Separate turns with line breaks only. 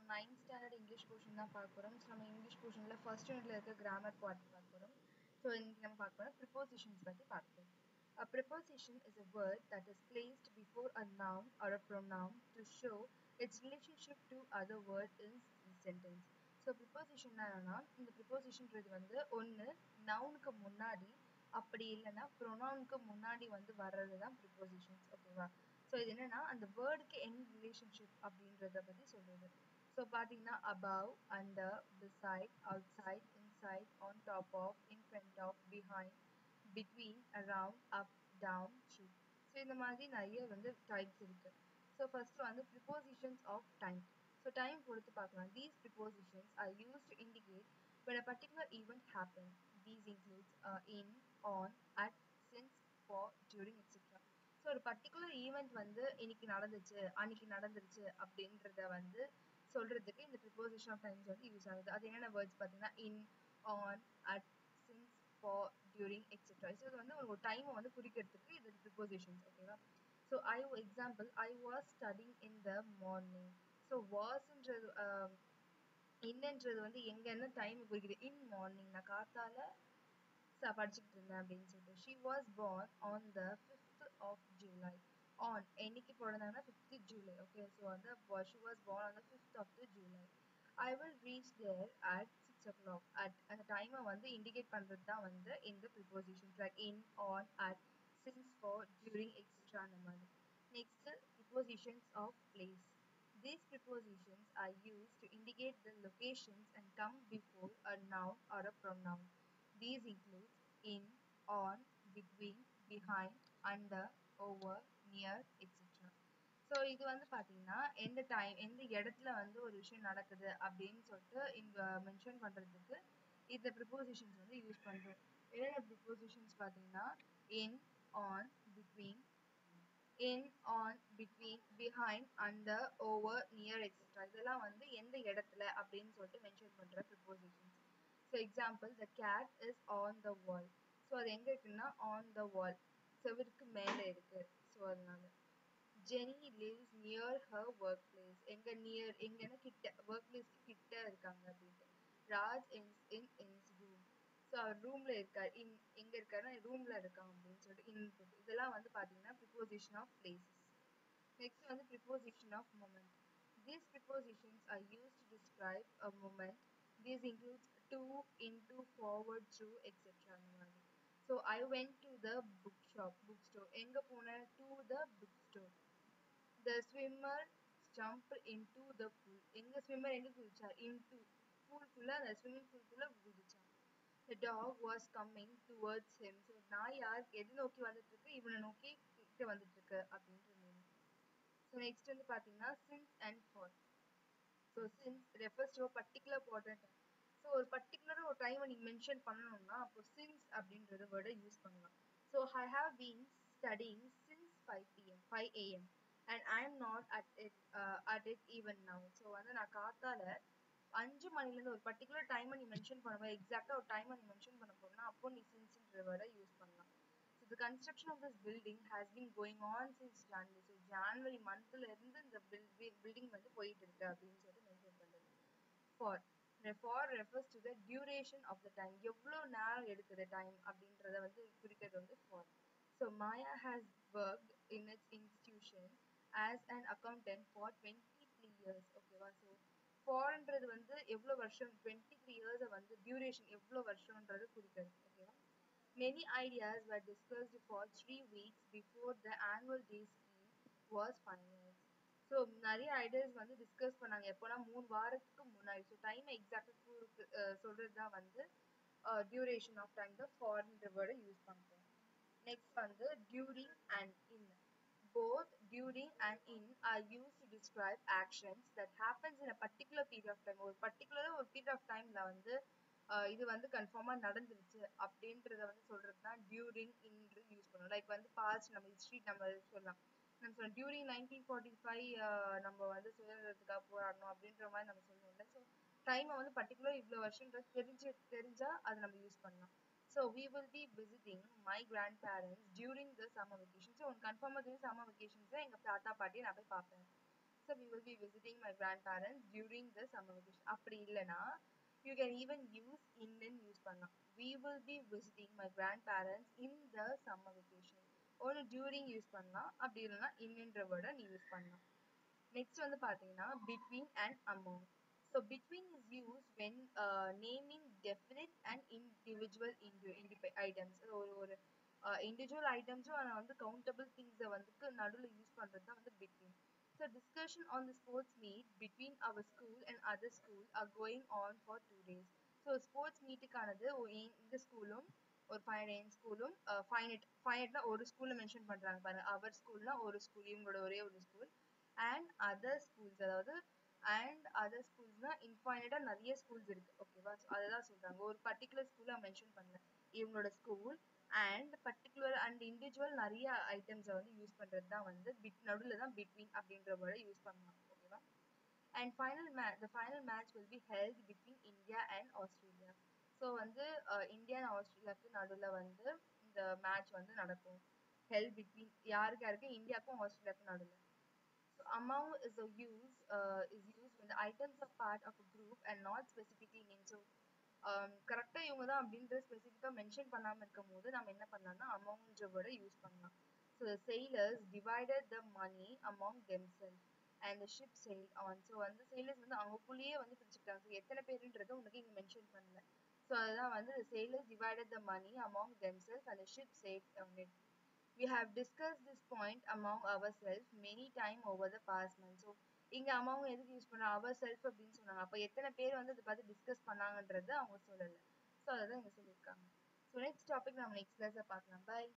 Ninth standard English portion தான் பார்க்க போகிறோம் ஸோ நம்ம இங்கிலீஷ் போர்ஷனில் ஃபர்ஸ்ட் யூனிட்ல இருக்க கிராமர் பார்ட் பார்க்க போகிறோம் ஸோ இன்னைக்கு நம்ம பார்க்க போகிறோம் ப்ரிப்போசிஷன்ஸ் பற்றி பார்க்க போகிறோம் A preposition is a word that is placed before a noun or a pronoun to show its relationship to other word in the sentence. So ப்ரிப்போசிஷன்னா என்னன்னா இந்த ப்ரிப்போசிஷன்றது வந்து ஒன்று நவுனுக்கு முன்னாடி அப்படி இல்லைன்னா ப்ரொனவுனுக்கு முன்னாடி வந்து வர்றது தான் ப்ரிப்போசிஷன்ஸ் ஓகேவா ஸோ இது என்னன்னா அந்த வேர்டுக்கு என் ரிலேஷன்ஷிப் அப்படின்றத பற்றி சொல்றது ஸோ பார்த்தீங்கன்னா above under beside outside inside on top of in front of behind between around up down சீப் ஸோ இந்த மாதிரி நிறைய வந்து டைப்ஸ் இருக்கு ஸோ ஃபர்ஸ்ட் வந்து prepositions of time so time பொறுத்து பார்க்கலாம் these prepositions are use to indicate when a particular event happened. These includes uh, in, on, at, since, for, during, etc. So ஒரு particular event வந்து இன்னைக்கு நடந்துச்சு அன்னைக்கு நடந்துருச்சு அப்படின்றத வந்து சொல்றதுக்கு இந்த ப்ரிப்போசிஷன் ஆஃப் டைம்ஸ் வந்து யூஸ் ஆகுது அது என்னென்ன வேர்ட்ஸ் பார்த்தீங்கன்னா in on at since for during etcetera so இது வந்து ஒரு டைமை வந்து குறிக்கிறதுக்கு இது ப்ரிப்போசிஷன்ஸ் ஓகேவா so I example I was studying in the morning so வாஸ்ன்றது இன்னன்றது வந்து எங்க என்ன டைம் குறிக்குது இன் மார்னிங் நான் காத்தால படிச்சுக்கிட்டு இருந்தேன் அப்படின்னு சொல்லிட்டு she was born on the fifth of July on என்னைக்கு பிறந்தாங்கன்னா ஃபிஃப்த் ஜூலை ஓகே ஸோ வந்து she was born on the fifth of the July I will reach there at six o'clock at அந்த டைமை வந்து indicate பண்ணுறது தான் வந்து இந்த prepositions like in on at since for during etcetera அந்த மாதிரி next prepositions of place These prepositions are used to indicate the locations and come before a noun or a pronoun. These include in, on, between, behind, under, over, near, etc. So இது வந்து பார்த்தீங்கன்னா எந்த time எந்த இடத்துல வந்து ஒரு விஷயம் நடக்குது அப்படின்னு சொல்லிட்டு இங்கே மென்ஷன் பண்ணுறதுக்கு இந்த ப்ரிப்போசிஷன்ஸ் வந்து யூஸ் பண்ணுறோம் என்னென்ன ப்ரிப்போசிஷன்ஸ் பார்த்தீங்கன்னா in on between in on between behind under over near etcetera இதெல்லாம் வந்து எந்த இடத்துல அப்படின்னு சொல்லிட்டு மென்ஷன் பண்ணுற prepositions so example the cat is on the wall so அது எங்கே இருக்குன்னா ஆன் த வால் செவருக்கு மேலே இருக்கு ஸோ அதனால Jenny lives near her work place எங்க நியர் எங்கன்னா கிட்ட ஒர்க் பிளேஸ்க்கு கிட்ட இருக்காங்க அப்படின்ட்டு ராஜ் இன்ஸ் இன் இன்ஸ் ரூம் ஸோ அவர் ரூம்ல இருக்கார் இன் எங்க இருக்காருன்னா ரூம்ல இருக்காங்க அப்படின்னு சொல்லிட்டு இன்புட் இதெல்லாம் வந்து பாத்தீங்கன்னா ப்ரிப்போசிஷன் ஆஃப் பிளேசஸ் நெக்ஸ்ட் வந்து preposition of movement these prepositions are use to describe a movement these includes to into forward through etcetera அந்த மாதிரி so I went to the book shop book store எங்க போனேன் to the book store the swimmer jump into the pool எங்க swimmer எங்க குதிச்சார் into பூல்குள்ள அந்த swimming பூல்குள்ள குதிச்சார் the dog was coming towards him so நாய் யார் எது நோக்கி வந்துட்டு இருக்கு இவனை நோக்கி கிட்ட வந்துட்டு இருக்கு அப்படின்ற மீனிங் ஸோ நெக்ஸ்ட் வந்து பாத்தீங்கன்னா since and for so since refers to particular important so ஒரு பர்டிகுலராக ஒரு டைமை நீங்கள் மென்ஷன் பண்ணணும்னா அப்போ சின்ஸ் அப்படின்றத வேர்டை யூஸ் பண்ணலாம் so I have been studying since five PM five AM and I am not at it at it even now so வந்து நான் காத்தால அஞ்சு மணிலேருந்து ஒரு பர்டிகுலர் டைமை நீ மென்ஷன் பண்ணும்போது எக்ஸாக்டாக ஒரு டைமை நீ மென்ஷன் பண்ண போறோம்னா அப்போ நீ சின்ஸ்ன்ற வேர்டை யூஸ் பண்ணலாம் so the construction of this building has been going on since January so January மந்த்ல இருந்து இந்த பில்டிங் வந்து போயிட்டு இருக்கு அப்படின்னு சொல்லிட்டு மென்ஷன் பண்ணுறது for for refers to the duration of the time எவ்வளோ நேரம் எடுக்குது டைம் அப்படின்றத வந்து குறிக்கிறது வந்து for so Maya has work in its institution as an accountant for twenty three years ஓகேவா ஸோ ஃபார்ன்றது வந்து எவ்வளோ வருஷம் டுவெண்ட்டி த்ரீ இயர்ஸை வந்து டியூரேஷன் எவ்வளோ வருஷன்றது குறிக்கிறது ஓகேவா many ideas were discussed for three weeks before the annual day scheme was finalise so நிறைய ஐடியாஸ் வந்து டிஸ்கஸ் பண்ணாங்க எப்போனா மூணு வாரத்துக்கு முன்னாடி ஸோ டைம் எக்ஸாக்டாக சொல்கிறது தான் வந்து டியூரேஷன் ஆஃப் டைம் தான் ஃபார்ன்ற வேர்டை யூஸ் பண்ணுறோம் நெக்ஸ்ட் வந்து during and in both during and in are used to describe actions that happens in a particular period of time ஒரு பர்டிகுலராக ஒரு பீரியட் ஆஃப் டைம்ல வந்து இது வந்து கன்ஃபார்மா நடந்துருச்சு அப்படின்றத வந்து சொல்றது தான் டியூரிங் இன்று யூஸ் பண்ணுவோம் லைக் வந்து பாஸ்ட் நம்ம ஹிஸ்ட்ரி நம்ம சொல்லலாம் நம்ம சொல்லலாம் டியூரிங் நைன்டீன் ஃபார்ட்டி ஃபைவ் நம்ம வந்து சுதந்திரத்துக்காக போராடணும் அப்படின்ற மாதிரி நம்ம சொல்லுவோம்ல ஸோ டைமை வந்து பர்டிகுலர் இவ்வளோ வருஷன்றது தெரிஞ்சு தெரிஞ்சா அதை நம்ம யூஸ் பண்ணலாம் So we will be visiting my grandparents during the summer vacation. So உனக்கு கன்ஃபார்மாக தெரியும் சம்மர் வெக்கேஷன்ஸில் எங்கள் தாத்தா பாட்டியை நான் போய் பார்ப்பேன் so that we will be visiting my grandparents during the summer vacation அப்படி இல்லைன்னா you can even use in ன்னு யூஸ் பண்ணலாம் we will be visiting my grandparents in the summer vacation ஒரு during யூஸ் பண்ணலாம் அப்படி இல்லைன்னா இன்னுன்ற வேர்டை நீ யூஸ் பண்ணலாம் நெக்ஸ்ட் வந்து பாத்தீங்கன்னா between and among so between is used when uh, naming definite and individual indi- indip- items ஒரு ஒரு இண்டிவிஜுவல் ஐட்டம்ஸும் ஆனால் வந்து கவுண்டபிள் திங்ஸை வந்துட்டு நடுவில் யூஸ் பண்ணுறது தான் வந்து between so discussion on the sports meet between our school and other school are going on for two days so sports மீட்டுக்கானது இந்த ஸ்கூலும் ஒரு ஃபைவ் என் ஸ்கூலும் ஃபைனட் ஃபைனட்னா ஒரு ஸ்கூல்ல மென்ஷன் பண்றாங்க பாருங்க அவர் ஸ்கூல்னா ஒரு ஸ்கூல் இவங்களோட ஒரே ஒரு ஸ்கூல் அண்ட் அதர் ஸ்கூல்ஸ் அதாவது அண்ட் அதர் ஸ்கூல்ஸ்னா இன்ஃபைனட்டா நிறைய ஸ்கூல்ஸ் இருக்கு ஓகேவா அததான் சொல்றாங்க ஒரு பர்டிகுலர் ஸ்கூல்ல மென்ஷன் பண்ணல இவங்களோட school and particular and individual நிறைய ஐட்டம்ஸை வந்து யூஸ் பண்றது தான் வந்து பிட் நடுவில் தான் பிட்வீன் அப்படின்ற வேர்டை யூஸ் பண்ணலாம் ஓகேவா and final may the final match will be held between India and Australia so வந்து இந்தியா அண்ட் ஆஸ்திரேலியாவுக்கு நடுவில் வந்து இந்த மேட்ச் வந்து நடக்கும் ஹெல்ட் பிட்வீன் யாருக்கு யாருக்கு இந்தியாவுக்கும் ஆஸ்திரேலியாவுக்கும் நடுவில் So among is a use uh, is used when the items are part of a group and not specifically named. So கரெக்டாக இவங்க தான் அப்படின்ற ஸ்பெசிஃபிக்காக மென்ஷன் பண்ணாமல் இருக்கும் போது நம்ம என்ன பண்ணலாம்னா அமௌண்ட்ன்ற வேர்டை யூஸ் பண்ணலாம் so the sailors divided the money among themselves and the ship sailed on so வந்து sailors வந்து அவங்களுக்குள்ளேயே வந்து பிரிச்சுக்கிட்டாங்க ஸோ எத்தனை பேருன்றது உனக்கு இங்கே மென்ஷன் பண்ணல ஸோ அதுதான் வந்து the sailors divided the money among themselves and the ship sailed on it we have discussed this point among ourselves many time over the past month so இங்க among எதுக்கு use பண்ண ourselves அப்படின்னு சொன்னாங்க அப்ப எத்தனை பேர் வந்து இதை பார்த்து டிஸ்கஸ் பண்ணாங்கன்றது அவங்க சொல்லல ஸோ அதான் இங்க சொல்லியிருக்காங்க ஸோ நெக்ஸ்ட் டாபிக் நம்ம நெக்ஸ்ட் கிளாஸ்ல பார்க்கலாம் பை